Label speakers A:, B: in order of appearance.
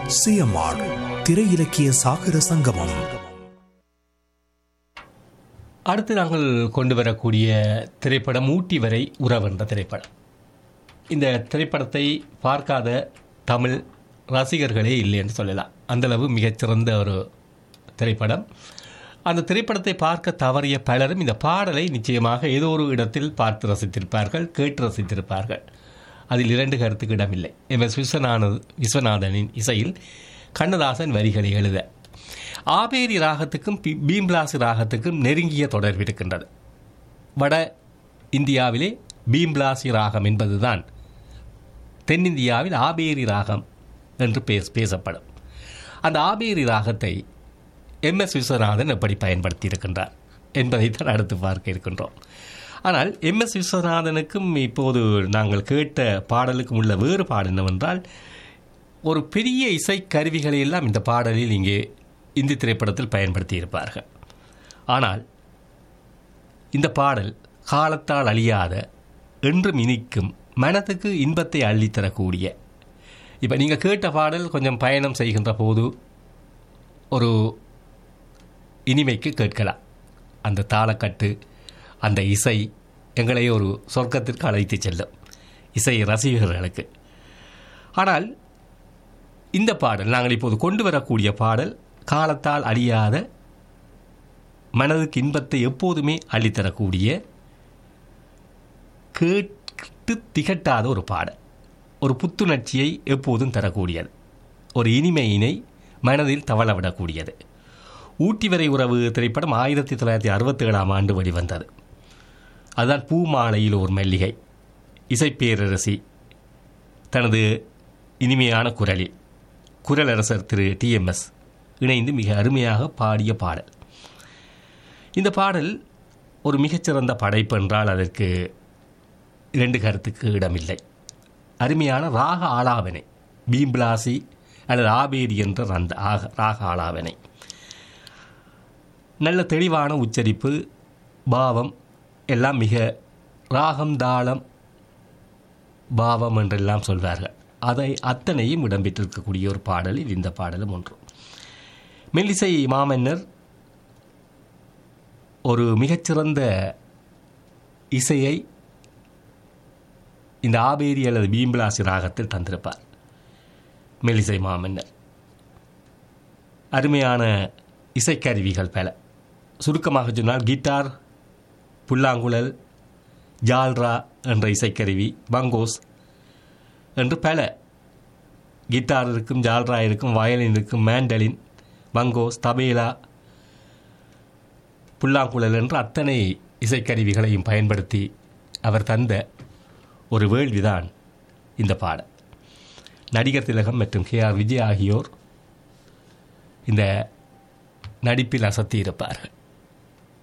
A: CMR திரை இலக்கிய சாகர சங்கமம்
B: அடுத்து நாங்கள் கொண்டு வரக்கூடிய திரைப்படம் ஊட்டி வரை உறவு என்ற திரைப்படம் இந்த திரைப்படத்தை பார்க்காத தமிழ் ரசிகர்களே இல்லை என்று சொல்லலாம் அந்தளவு மிகச்சிறந்த ஒரு திரைப்படம் அந்த திரைப்படத்தை பார்க்க தவறிய பலரும் இந்த பாடலை நிச்சயமாக ஏதோ ஒரு இடத்தில் பார்த்து ரசித்திருப்பார்கள் கேட்டு ரசித்திருப்பார்கள் அதில் இரண்டு கருத்துக்கு இடமில்லை எம் எஸ் விஸ்வநாத விஸ்வநாதனின் இசையில் கண்ணதாசன் வரிகளை எழுத ஆபேரி ராகத்துக்கும் பி- பீம்லாசி ராகத்துக்கும் நெருங்கிய தொடர்பு இருக்கின்றது வட இந்தியாவிலே பீம்லாசி ராகம் என்பதுதான் தென்னிந்தியாவில் ஆபேரி ராகம் என்று பேச பேசப்படும் அந்த ஆபேரி ராகத்தை எம் எஸ் விஸ்வநாதன் எப்படி பயன்படுத்தி இருக்கின்றார் என்பதைத்தான் அடுத்து பார்க்க இருக்கின்றோம் ஆனால் எம் எஸ் விஸ்வநாதனுக்கும் இப்போது நாங்கள் கேட்ட பாடலுக்கும் உள்ள வேறுபாடு என்னவென்றால் ஒரு பெரிய இசை கருவிகளை எல்லாம் இந்த பாடலில் இங்கே இந்தி திரைப்படத்தில் பயன்படுத்தி இருப்பார்கள் ஆனால் இந்த பாடல் காலத்தால் அழியாத என்றும் இனிக்கும் மனதுக்கு இன்பத்தை அள்ளித்தரக்கூடிய இப்போ நீங்கள் கேட்ட பாடல் கொஞ்சம் பயணம் செய்கின்ற போது ஒரு இனிமைக்கு கேட்கலாம் அந்த தாளக்கட்டு அந்த இசை எங்களை ஒரு சொர்க்கத்திற்கு அழைத்து செல்லும் இசை ரசிகர்களுக்கு ஆனால் இந்த பாடல் நாங்கள் இப்போது கொண்டு வரக்கூடிய பாடல் காலத்தால் அழியாத மனதுக்கு இன்பத்தை எப்போதுமே அள்ளித்தரக்கூடிய கேட்டு திகட்டாத ஒரு பாடல் ஒரு புத்துணர்ச்சியை எப்போதும் தரக்கூடியது ஒரு இனிமையினை மனதில் தவளவிடக்கூடியது ஊட்டி வரை உறவு திரைப்படம் ஆயிரத்தி தொள்ளாயிரத்தி அறுபத்தி ஏழாம் ஆண்டு வெளிவந்தது அதுதான் பூமாலையில் ஒரு மல்லிகை இசைப்பேரரசி தனது இனிமையான குரலில் குரலரசர் திரு டிஎம்எஸ் இணைந்து மிக அருமையாக பாடிய பாடல் இந்த பாடல் ஒரு மிகச்சிறந்த படைப்பு என்றால் அதற்கு இரண்டு கருத்துக்கு இடமில்லை அருமையான ராக ஆலாவனை பீம்பிளாசி அல்லது ஆபேரி என்ற அந்த ஆக ராக ஆலாவனை நல்ல தெளிவான உச்சரிப்பு பாவம் எல்லாம் மிக ராகம் தாளம் பாவம் என்றெல்லாம் சொல்வார்கள் அதை அத்தனையும் இடம்பெற்றிருக்கக்கூடிய ஒரு பாடலில் இந்த பாடலும் ஒன்று மெல்லிசை மாமன்னர் ஒரு மிகச்சிறந்த இசையை இந்த ஆபேரி அல்லது பீம்பிளாசி ராகத்தில் தந்திருப்பார் மெல்லிசை மாமன்னர் அருமையான இசைக்கருவிகள் பல சுருக்கமாக சொன்னால் கிட்டார் புல்லாங்குழல் ஜால்ரா என்ற இசைக்கருவி பங்கோஸ் என்று பல கிட்டார் இருக்கும் ஜால்ரா இருக்கும் வயலின் இருக்கும் மேண்டலின் பங்கோஸ் தபேலா புல்லாங்குழல் என்று அத்தனை இசைக்கருவிகளையும் பயன்படுத்தி அவர் தந்த ஒரு வேள்விதான் இந்த பாடல் நடிகர் திலகம் மற்றும் கே ஆர் விஜய் ஆகியோர் இந்த நடிப்பில் அசத்தி இருப்பார்கள்